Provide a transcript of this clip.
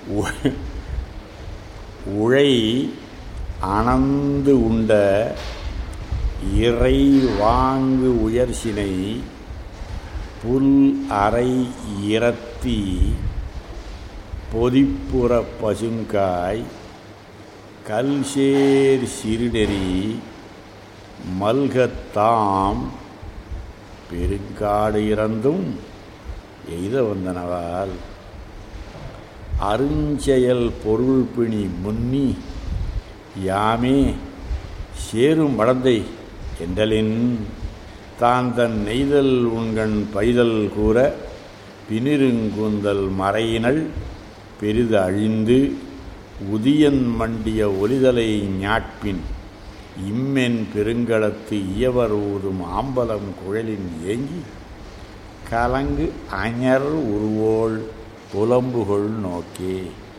உ- உழை அணந்து உண்ட இறை வாங்கு உயர்சினை புல் அறை இரத்தி பொதிப்புற பசுங்காய் கல்சேர் சிறுநெறி மல்கத்தாம் பெருங்காடு இறந்தும் எய்த வந்தனவால் அருஞ்செயல் பொருள் பிணி முன்னி யாமே சேரும் வடந்தை என்றலின் தான் தன் நெய்தல் உண்கண் பைதல் கூற பினிருங்குந்தல் மறையினள் பெரிது அழிந்து உதியன் மண்டிய ஒலிதலை ஞாட்பின் இம்மென் பெருங்களத்து இயவர் ஊதும் ஆம்பலம் குழலின் ஏங்கி கலங்கு அஞர் உருவோள் புலம்புகொள் நோக்கே